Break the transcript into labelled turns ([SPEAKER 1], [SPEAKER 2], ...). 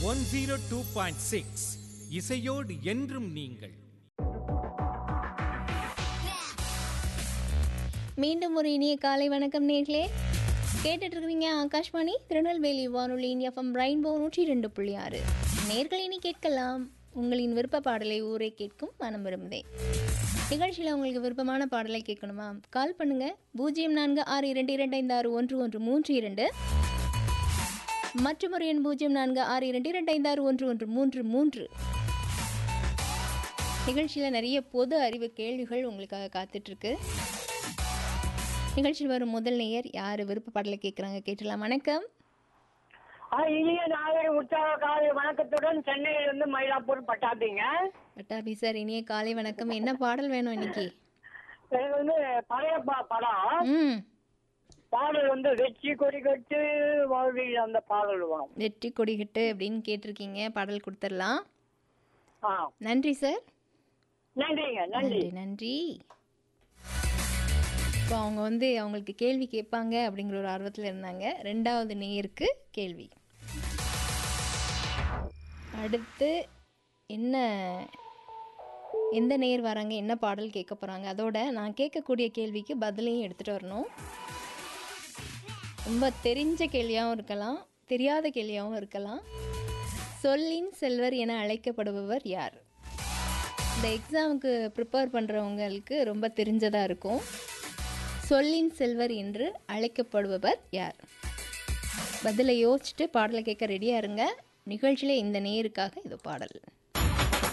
[SPEAKER 1] one zero two point six இசையோடு என்றும் நீங்கள்
[SPEAKER 2] மீண்டும் ஒரு இனிய காலை வணக்கம் நேர்களே கேட்டுட்டு இருக்கிறீங்க ஆகாஷ்வாணி திருநெல்வேலி வானொலி எஃப்எம் ரெயின்போ நூற்றி ரெண்டு புள்ளி ஆறு நேர்கள் இனி கேட்கலாம் உங்களின் விருப்ப பாடலை ஊரே கேட்கும் மனம் விரும்புதே நிகழ்ச்சியில் உங்களுக்கு விருப்பமான பாடலை கேட்கணுமா கால் பண்ணுங்க பூஜ்ஜியம் நான்கு ஆறு இரண்டு இரண்டு ஐந்து ஆறு ஒன்று ஒன்று மூன்று இரண்டு மற்றும் ஒரு எண் பூஜ்ஜியம் நான்கு ஆறு இரண்டு இரண்டு ஐந்து ஆறு ஒன்று ஒன்று மூன்று மூன்று நிகழ்ச்சியில் நிறைய பொது அறிவு கேள்விகள் உங்களுக்காக காத்துட்ருக்கு நிகழ்ச்சியில் வரும் முதல் நேயர் யார் விருப்ப பாடலை கேட்குறாங்க கேட்டலாம் வணக்கம்
[SPEAKER 3] ஆ, இனிய நாகரி உற்சாக காலை வணக்கத்துடன் சென்னையிலிருந்து மயிலாப்பூர் பட்டாபிங்க
[SPEAKER 2] பட்டாபி சார் இனிய காலை வணக்கம் என்ன பாடல் வேணும் இன்னைக்கு
[SPEAKER 3] எனக்கு வந்து பழைய பா- படம்
[SPEAKER 2] ம்
[SPEAKER 3] பாடல் வந்து வெற்றி கொடி கட்டு வாழ்வில் அந்த பாடல் வேணும்
[SPEAKER 2] வெற்றி கொடிகட்டு அப்படின்னு கேட்டிருக்கீங்க பாடல் கொடுத்துடலாம்
[SPEAKER 3] ஆ
[SPEAKER 2] நன்றி சார்
[SPEAKER 3] நன்றிங்க நன்றி
[SPEAKER 2] நன்றி நன்றி இப்போ அவங்க வந்து அவங்களுக்கு கேள்வி கேட்பாங்க அப்படிங்கிற ஒரு ஆர்வத்தில் இருந்தாங்க ரெண்டாவது நேயருக்கு கேள்வி அடுத்து என்ன எந்த நேர் வராங்க என்ன பாடல் கேட்க போகிறாங்க அதோட நான் கேட்கக்கூடிய கேள்விக்கு பதிலையும் எடுத்துகிட்டு வரணும் ரொம்ப தெரிஞ்ச கேள்வியாகவும் இருக்கலாம் தெரியாத கேள்வியாகவும் இருக்கலாம் சொல்லின் செல்வர் என அழைக்கப்படுபவர் யார் இந்த எக்ஸாமுக்கு ப்ரிப்பேர் பண்ணுறவங்களுக்கு ரொம்ப தெரிஞ்சதாக இருக்கும் சொல்லின் செல்வர் என்று அழைக்கப்படுபவர் யார் பதிலை யோசிச்சுட்டு பாடலை கேட்க ரெடியாக இருங்க நிகழ்ச்சியில் இந்த நேருக்காக இது பாடல்